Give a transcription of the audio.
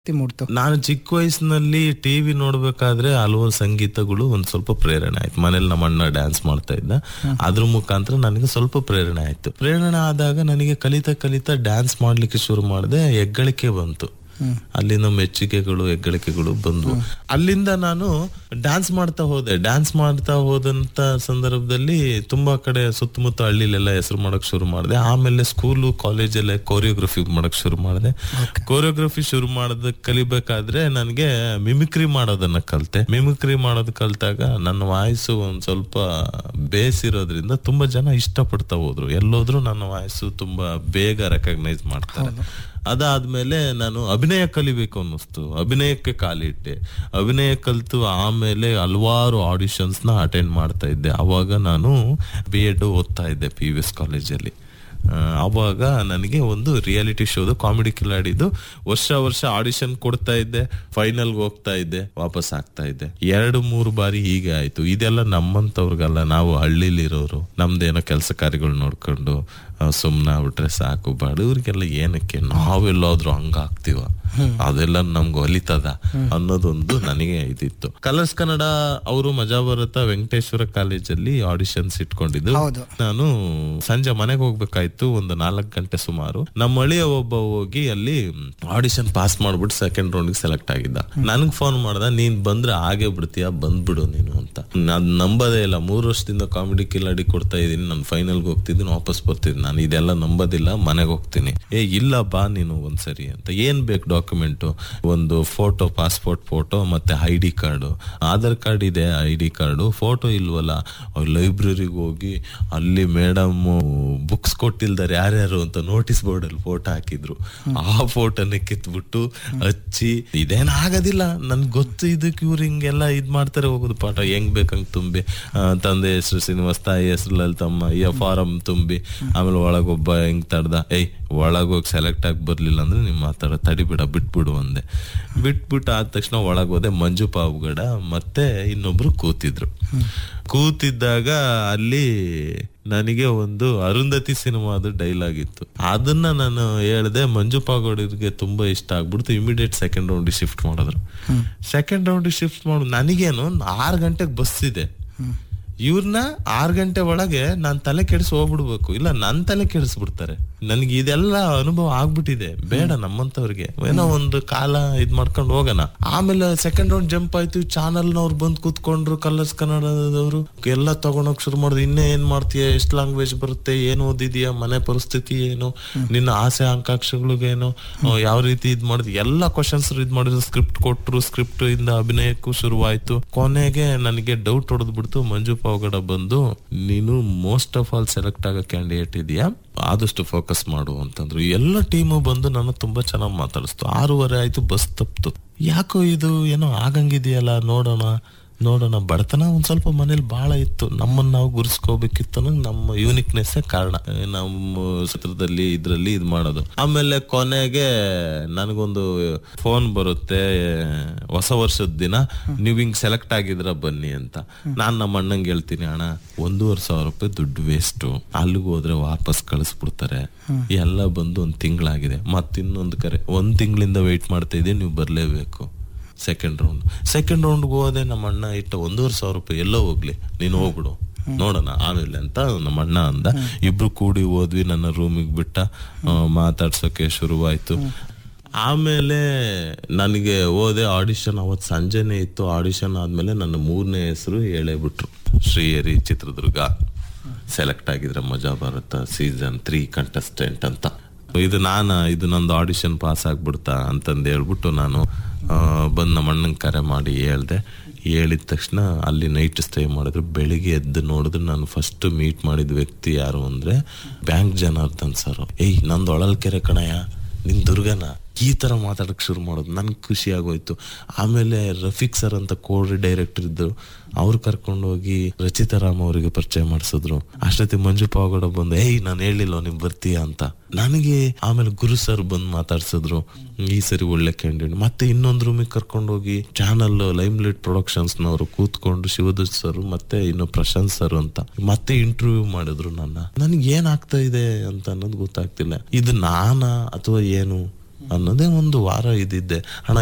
ಆಸಕ್ತಿ ಮೂಡ್ತು ನಾನು ಚಿಕ್ಕ ವಯಸ್ಸಿನಲ್ಲಿ ಟಿವಿ ನೋಡ್ಬೇಕಾದ್ರೆ ಹಲವಾರು ಸಂಗೀತಗಳು ಒಂದ್ ಸ್ವಲ್ಪ ಪ್ರೇರಣೆ ಆಯ್ತು ಮನೇಲಿ ನಮ್ಮ ಅಣ್ಣ ಡ್ಯಾನ್ಸ್ ಮಾಡ್ತಾ ಇದ್ದ ಅದ್ರ ಮುಖಾಂತರ ನನಗೆ ಸ್ವಲ್ಪ ಪ್ರೇರಣೆ ಆಯ್ತು ಪ್ರೇರಣೆ ಆದಾಗ ನನಗೆ ಕಲಿತಾ ಕಲಿತಾ ಡ್ಯಾನ್ಸ್ ಮಾಡ್ಲಿಕ್ಕೆ ಶುರು ಮಾಡಿದೆ ಹೆಗ್ಗಳಿಕೆ ಬಂತು ಅಲ್ಲಿಂದ ಮೆಚ್ಚುಗೆಗಳು ಹೆಗ್ಗಳಿಕೆಗಳು ಬಂದ್ವು ಅಲ್ಲಿಂದ ನಾನು ಡ್ಯಾನ್ಸ್ ಮಾಡ್ತಾ ಹೋದೆ ಡ್ಯಾನ್ಸ್ ಮಾಡ್ತಾ ಹೋದಂತ ಸಂದರ್ಭದಲ್ಲಿ ತುಂಬಾ ಕಡೆ ಸುತ್ತಮುತ್ತ ಹಳ್ಳಿಲೆಲ್ಲ ಹೆಸರು ಮಾಡಕ್ ಶುರು ಮಾಡಿದೆ ಆಮೇಲೆ ಸ್ಕೂಲು ಕಾಲೇಜಲ್ಲೇ ಕೋರಿಯೋಗ್ರಫಿ ಮಾಡಕ್ ಶುರು ಮಾಡಿದೆ ಕೋರಿಯೋಗ್ರಫಿ ಶುರು ಮಾಡೋದ್ ಕಲಿಬೇಕಾದ್ರೆ ನನಗೆ ಮಿಮಿಕ್ರಿ ಮಾಡೋದನ್ನ ಕಲ್ತೆ ಮಿಮಿಕ್ರಿ ಮಾಡೋದ್ ಕಲ್ತಾಗ ನನ್ನ ವಾಯ್ಸು ಒಂದ್ ಸ್ವಲ್ಪ ಬೇಸ್ ಇರೋದ್ರಿಂದ ತುಂಬಾ ಜನ ಇಷ್ಟಪಡ್ತಾ ಹೋದ್ರು ಎಲ್ಲೋದ್ರು ನನ್ನ ವಾಯ್ಸು ತುಂಬಾ ಬೇಗ ರೆಕಗ್ನೈಸ್ ಮಾಡ್ತಾರೆ ಅದಾದ್ಮೇಲೆ ನಾನು ಅಭಿನಯ ಕಲಿಬೇಕು ಅನ್ನಿಸ್ತು ಅಭಿನಯಕ್ಕೆ ಕಾಲಿಟ್ಟೆ ಅಭಿನಯ ಕಲಿತು ಆಮೇಲೆ ಹಲವಾರು ಆಡಿಷನ್ಸ್ ನ ಅಟೆಂಡ್ ಮಾಡ್ತಾ ಇದ್ದೆ ಅವಾಗ ನಾನು ಬಿ ಎಡ್ ಓದ್ತಾ ಇದ್ದೆ ಪಿ ವಿ ಎಸ್ ಕಾಲೇಜಲ್ಲಿ ಆ, ಅವಾಗ ನನಗೆ ಒಂದು ರಿಯಾಲಿಟಿ ಶೋದು ಕಾಮಿಡಿ ಕಿಲಾಡಿದು ವರ್ಷ ವರ್ಷ ಆಡಿಷನ್ ಕೊಡ್ತಾ ಇದ್ದೆ ಫೈನಲ್ಗೆ ಹೋಗ್ತಾ ಇದ್ದೆ ವಾಪಸ್ ಆಗ್ತಾ ಇದ್ದೆ ಎರಡು ಮೂರು ಬಾರಿ ಹೀಗೆ ಆಯ್ತು ಇದೆಲ್ಲ ನಮ್ಮಂತವ್ರಿಗಲ್ಲ ನಾವು ಹಳ್ಳಿಲಿರೋರು ನಮ್ದೇನೋ ಕೆಲಸ ಕಾರ್ಯಗಳು ನೋಡ್ಕೊಂಡು ಸುಮ್ಮನೆ ಆಗ್ಬಿಟ್ರೆ ಸಾಕು ಬಡವ್ರಿಗೆಲ್ಲ ಏನಕ್ಕೆ ನಾವೆಲ್ಲಾದ್ರೂ ಹಂಗಾಗ್ತೀವ ಅದೆಲ್ಲ ನಮ್ಗೆ ಒಲಿತದ ಅನ್ನೋದೊಂದು ನನಗೆ ಇದಿತ್ತು ಕಲರ್ಸ್ ಕನ್ನಡ ಅವರು ಮಜಾ ಭಾರತ ವೆಂಕಟೇಶ್ವರ ಕಾಲೇಜಲ್ಲಿ ಆಡಿಷನ್ಸ್ ಇಟ್ಕೊಂಡಿದ್ದು ಹೌದು. ನಾನು ಸಂಜೆ ಮನೆಗೆ ಹೋಗ್ಬೇಕಾಯ್ತು ಒಂದು ನಾಲ್ಕು ಗಂಟೆ ಸುಮಾರು ನಮ್ಮ ಅಳಿಯ ಒಬ್ಬ ಹೋಗಿ ಅಲ್ಲಿ ಆಡಿಷನ್ ಪಾಸ್ ಮಾಡ್ಬಿಟ್ಟು ಸೆಕೆಂಡ್ ರೌಂಡ್ ಸೆಲೆಕ್ಟ್ ಆಗಿದ್ದ ನನ್ಗೆ ಫೋನ್ ಮಾಡ್ದ ನೀನ್ ಬಂದ್ರೆ ಹಾಗೆ ಬಿಡ್ತೀಯ ಬಂದ್ಬಿಡು ನೀನು ಅಂತ ನಾನ್ ನಂಬದೇ ಇಲ್ಲ ಮೂರು ವರ್ಷದಿಂದ ಕಾಮಿಡಿ ಕಿಲಾಡಿ ಕೊಡ್ತಾ ಇದೀನಿ ನಾನು ಫೈನಲ್ಗೆ ಹೋಗ್ತಿದ್ದೀನಿ ವಾಪಸ್ ಬರ್ತಿದ್ದೀನಿ ನಾನು ಇದೆಲ್ಲ ನಂಬೋದಿಲ್ಲ ಮನೆಗೆ ಹೋಗ್ತೀನಿ ಏ ಇಲ್ಲ ಬಾ ನೀನು ಒಂದ್ಸರಿ ಅಂತ ಏನ್ ಬೇಕು ಡಾಕ್ಯುಮೆಂಟ್ ಒಂದು ಫೋಟೋ ಪಾಸ್ಪೋರ್ಟ್ ಫೋಟೋ ಮತ್ತೆ I D card Aadhaar card ಇದೆ ಐ ಡಿ ಕಾರ್ಡು ಫೋಟೋ ಇಲ್ವಲ್ಲ ಲೈಬ್ರರಿಗೆ ಹೋಗಿ ಅಲ್ಲಿ ಮೇಡಮ್ ಬುಕ್ಸ್ ಕೊಟ್ಟಿಲ್ದಾರೆ ಯಾರ್ಯಾರು ಅಂತ ನೋಟಿಸ್ ಬೋರ್ಡ್ ಅಲ್ಲಿ ಫೋಟೋ ಹಾಕಿದ್ರು ಆ ಫೋಟೋನ ಕಿತ್ಬಿಟ್ಟು ಹಚ್ಚಿ ಇದೇನ್ ಆಗೋದಿಲ್ಲ ನನ್ ಗೊತ್ತು ಇದಕ್ಕೆ ಇವ್ರು ಹಿಂಗೆಲ್ಲ ಇದ್ ಮಾಡ್ತಾರೆ ಹೋಗೋದು ಪಾಠ ಹೆಂಗ್ ಬೇಕಂಗ್ ತುಂಬಿ ಆ, ತಂದೆ ಹೆಸರು ಶ್ರೀನಿವಾಸ್ ತಾಯಿ ಹೆಸರು ಲಲಿತಮ್ಮ ಈ ಫಾರಂ ತುಂಬಿ ಆಮೇಲೆ ಒಳಗೊಬ್ಬ ಹೆಂಗ್ ತಡ್ದ ಏಯ್ ಒಳಗೋಗಿ ಸೆಲೆಕ್ಟ್ ಆಗಿ ಬರ್ಲಿಲ್ಲ ಅಂದ್ರೆ ನಿಮ್ ಮಾತಾಡ ತಡಿಬಿಡ ಬಿಟ್ಬಿಡು ಅಂದೆ ಬಿಟ್ಬಿಟ್ಟು ಆದ ತಕ್ಷಣ ಒಳಗೋದೆ ಮಂಜು ಪಾವುಗಡ ಮತ್ತೆ ಇನ್ನೊಬ್ರು ಕೂತಿದ್ರು ಕೂತಿದ್ದಾಗ ಅಲ್ಲಿ ನನಗೆ ಒಂದು ಅರುಂಧತಿ ಸಿನಿಮಾದ ಡೈಲಾಗ್ ಇತ್ತು ಅದನ್ನ ನಾನು ಹೇಳ್ದೆ ಮಂಜು ಪಾಗೋಡಿಗೆ ತುಂಬಾ ಇಷ್ಟ ಆಗ್ಬಿಡ್ತು ಇಮಿಡಿಯೇಟ್ ಸೆಕೆಂಡ್ ರೌಂಡ್ ಶಿಫ್ಟ್ ಮಾಡಿದ್ರು ಸೆಕೆಂಡ್ ರೌಂಡ್ ಶಿಫ್ಟ್ ಮಾಡು ನನಗೇನು ಆರು ಗಂಟೆಗೆ ಬಸ್ ಇದೆ ಇವ್ರನ್ನ ಆರು ಗಂಟೆ ಒಳಗೆ ನಾನ್ ತಲೆ ಕೆಡಿಸಿ ಹೋಗ್ಬಿಡ್ಬೇಕು ಇಲ್ಲ ನನ್ ತಲೆ ಕೆಡಿಸ್ಬಿಡ್ತಾರೆ ನನ್ಗೆ ಇದೆಲ್ಲ ಅನುಭವ ಆಗ್ಬಿಟ್ಟಿದೆ ಬೇಡ ನಮ್ಮಂತವ್ರಿಗೆ ಏನೋ ಒಂದು ಕಾಲ ಇದ್ ಮಾಡ್ಕೊಂಡು ಹೋಗೋಣ ಆಮೇಲೆ ಸೆಕೆಂಡ್ ರೌಂಡ್ ಜಂಪ್ ಆಯ್ತು ಚಾನಲ್ ನವ್ರು ಬಂದ್ ಕೂತ್ಕೊಂಡ್ರು ಕಲರ್ಸ್ ಕನ್ನಡದವರು ಎಲ್ಲ ತಗೊಂಡೋಗ್ ಶುರು ಮಾಡಿದ್ರು ಇನ್ನೇ ಏನ್ ಮಾಡ್ತೀಯ ಎಷ್ಟ್ ಲ್ಯಾಂಗ್ವೇಜ್ ಬರುತ್ತೆ ಏನ್ ಓದಿದೀಯ ಮನೆ ಪರಿಸ್ಥಿತಿ ಏನು ನಿನ್ನ ಆಸೆ ಆಕಾಂಕ್ಷೆಗಳಿಗೇನು ಅಹ್, ಯಾವ ರೀತಿ ಇದ್ ಮಾಡಿದ್ವಿ ಎಲ್ಲ ಕ್ವಶನ್ಸ್ ಇದ್ ಮಾಡಿದ್ರು ಸ್ಕ್ರಿಪ್ಟ್ ಕೊಟ್ರು ಸ್ಕ್ರಿಪ್ಟ್ ಇಂದ ಅಭಿನಯಕ್ಕೂ ಶುರುವಾಯ್ತು ಕೊನೆಗೆ ನನಗೆ ಡೌಟ್ ಹೊಡೆದ್ಬಿಡ್ತು ಮಂಜು ಪಾವಗಡ ಬಂದು ನೀನು ಮೋಸ್ಟ್ ಆಫ್ ಆಲ್ ಸೆಲೆಕ್ಟ್ ಆಗೋ ಕ್ಯಾಂಡಿಡೇಟ್ ಇದೆಯಾ ಆದಷ್ಟು ಫೋಕಸ್ ಮಾಡು ಅಂತಂದ್ರು ಎಲ್ಲ ಟೀಮು ಬಂದು ನಾನು ತುಂಬಾ ಚೆನ್ನಾಗಿ ಮಾತಾಡಿಸ್ತು ಆರೂವರೆ ಆಯ್ತು ಬಸ್ ತಪ್ತು ಯಾಕೋ ಇದು ಏನೋ ಆಗಂಗಿದೆಯಲ್ಲ ನೋಡೋಣ ನೋಡೋಣ ಬಡತನ ಒಂದ್ ಸ್ವಲ್ಪ ಮನೇಲಿ ಬಹಳ ಇತ್ತು ನಮ್ಮನ್ನ ನಾವು ಗುರ್ಸ್ಕೋಬೇಕಿತ್ತು ಅನ್ನೋದು ನಮ್ಮ ಯೂನಿಕ್ನೆಸ್ ಕಾರಣ ಏ, ನಮ್ಮ ಚಿತ್ರದಲ್ಲಿ ಇದ್ರಲ್ಲಿ ಇದ್ ಮಾಡೋದು ಆಮೇಲೆ ಕೊನೆಗೆ ನನಗೊಂದು ಫೋನ್ ಬರುತ್ತೆ ಹೊಸ ವರ್ಷದ ದಿನ ನೀವ್ ಹಿಂಗ್ ಸೆಲೆಕ್ಟ್ ಆಗಿದ್ರ ಬನ್ನಿ ಅಂತ ನಾನ್ ನಮ್ಮ ಅಣ್ಣಂಗೆ ಹೇಳ್ತೀನಿ ಅಣ್ಣ ಒಂದೂವರೆ ಸಾವಿರ ರೂಪಾಯಿ ದುಡ್ಡು ವೇಸ್ಟ್ ಅಲ್ಲಿಗೆ ಹೋದ್ರೆ ವಾಪಸ್ ಕಳಿಸ್ಬಿಡ್ತಾರೆ ಎಲ್ಲ ಬಂದು ಒಂದ್ ತಿಂಗಳಾಗಿದೆ ಮತ್ತಿನ್ನೊಂದು ಕರೆ ಒಂದ್ ತಿಂಗಳಿಂದ ವೆಯ್ಟ್ ಮಾಡ್ತಾ ಇದೀನಿ ನೀವು ಬರ್ಲೇಬೇಕು ಸೆಕೆಂಡ್ ರೌಂಡ್ ಸೆಕೆಂಡ್ ರೌಂಡ್ಗೆ ಹೋದೆ ನಮ್ಮ ಅಣ್ಣ ಇಟ್ಟ ಒಂದೂವರೆ ಸಾವಿರ ರೂಪಾಯಿ ಎಲ್ಲೋ ಹೋಗ್ಲಿ ನೀನು ಹೋಗ್ಬಿಡು ನೋಡೋಣ ಆಮೇಲೆ ಅಂತ ನಮ್ಮ ಅಣ್ಣ ಅಂದ ಇಬ್ರು ಕೂಡಿ ಹೋದ್ವಿ ನನ್ನ ರೂಮಿಗೆ ಬಿಟ್ಟ ಆ, ಮಾತಾಡ್ಸೋಕೆ ಶುರುವಾಯ್ತು ಆಮೇಲೆ ನನಗೆ ಹೋದೆ ಆಡಿಷನ್ ಅವತ್ತು ಸಂಜೆನೆ ಇತ್ತು ಆಡಿಷನ್ ಆದ್ಮೇಲೆ ನನ್ನ ಮೂರನೇ ಹೆಸರು ಹೇಳೇ ಬಿಟ್ರು ಶ್ರೀಹರಿ ಚಿತ್ರದುರ್ಗ ಸೆಲೆಕ್ಟ್ ಆಗಿದ್ರೆ ಮಜಾ ಭಾರತ ಸೀಸನ್ ತ್ರೀ ಕಂಟೆಸ್ಟೆಂಟ್ ಅಂತ ಇದು ನಾನು ಇದು ನಂದು ಆಡಿಷನ್ ಪಾಸ್ ಆಗ್ಬಿಡ್ತಾ ಅಂತಂದು ಹೇಳ್ಬಿಟ್ಟು ನಾನು ಆ, ಬಂದು ನಮ್ಮ ಅಣ್ಣಂಗೆ ಕರೆ ಮಾಡಿ ಹೇಳ್ದೆ ಹೇಳಿದ ತಕ್ಷಣ ಅಲ್ಲಿ ನೈಟ್ ಸ್ಟೇ ಮಾಡಿದ್ರು ಬೆಳಿಗ್ಗೆ ಎದ್ದು ನೋಡಿದ್ರೆ ನಾನು ಫಸ್ಟ್ ಮೀಟ್ ಮಾಡಿದ ವ್ಯಕ್ತಿ ಯಾರು ಅಂದ್ರೆ ಬ್ಯಾಂಕ್ ಜನಾರ್ದನ್ ಸರ್ ಏಯ್ ನಂದು ಹೊಳಲ್ಕೆರೆ ಕಣಯ್ಯ ನಿನ್ ದುರ್ಗನ ಈ ತರ ಮಾತಾಡಕ್ ಶುರು ಮಾಡೋದು ನನ್ಗೆ ಖುಷಿ ಆಗೋಯ್ತು ಆಮೇಲೆ ರಫೀಕ್ ಸರ್ ಅಂತ ಕೋಡ್ ಡೈರೆಕ್ಟರ್ ಇದ್ರು ಅವ್ರು ಕರ್ಕೊಂಡು ಹೋಗಿ ರಚಿತಾ ರಾಮ್ ಅವರಿಗೆ ಪರಿಚಯ ಮಾಡಿಸಿದ್ರು ಅಷ್ಟೊತ್ತಿ ಮಂಜು ಪಾವಗಡ ಬಂದು ಏಯ್ ನಾನು ಹೇಳಿಲ್ಲ ನೀವ್ ಬರ್ತೀಯ ಅಂತ ನನಗೆ ಆಮೇಲೆ ಗುರು ಸರ್ ಬಂದು ಮಾತಾಡ್ಸಿದ್ರು ಈ ಸರಿ ಒಳ್ಳೆ ಕ್ಯಾಂಡಿಡೇಟ್ ಮತ್ತೆ ಇನ್ನೊಂದು ರೂಮಿಗೆ ಕರ್ಕೊಂಡು ಹೋಗಿ ಚಾನಲ್ ಲೈಮ್ ಲೈಟ್ ಪ್ರೊಡಕ್ಷನ್ಸ್ ನವರು ಕೂತ್ಕೊಂಡು ಶಿವದೂತ್ ಸರ್ ಮತ್ತೆ ಇನ್ನು ಪ್ರಶಾಂತ್ ಸರ್ ಅಂತ ಮತ್ತೆ ಇಂಟರ್ವ್ಯೂ ಮಾಡಿದ್ರು ನನ್ನ ನನಗೆ ಏನ್ ಆಗ್ತಾ ಇದೆ ಅಂತ ಅನ್ನೋದು ಗೊತ್ತಾಗ್ತಿಲ್ಲ ಇದು ನಾನಾ ಅಥವಾ ಏನು ಅನ್ನೋದೇ ಒಂದು ವಾರ ಇದ್ದಿದ್ದೆ ಅಣ್ಣ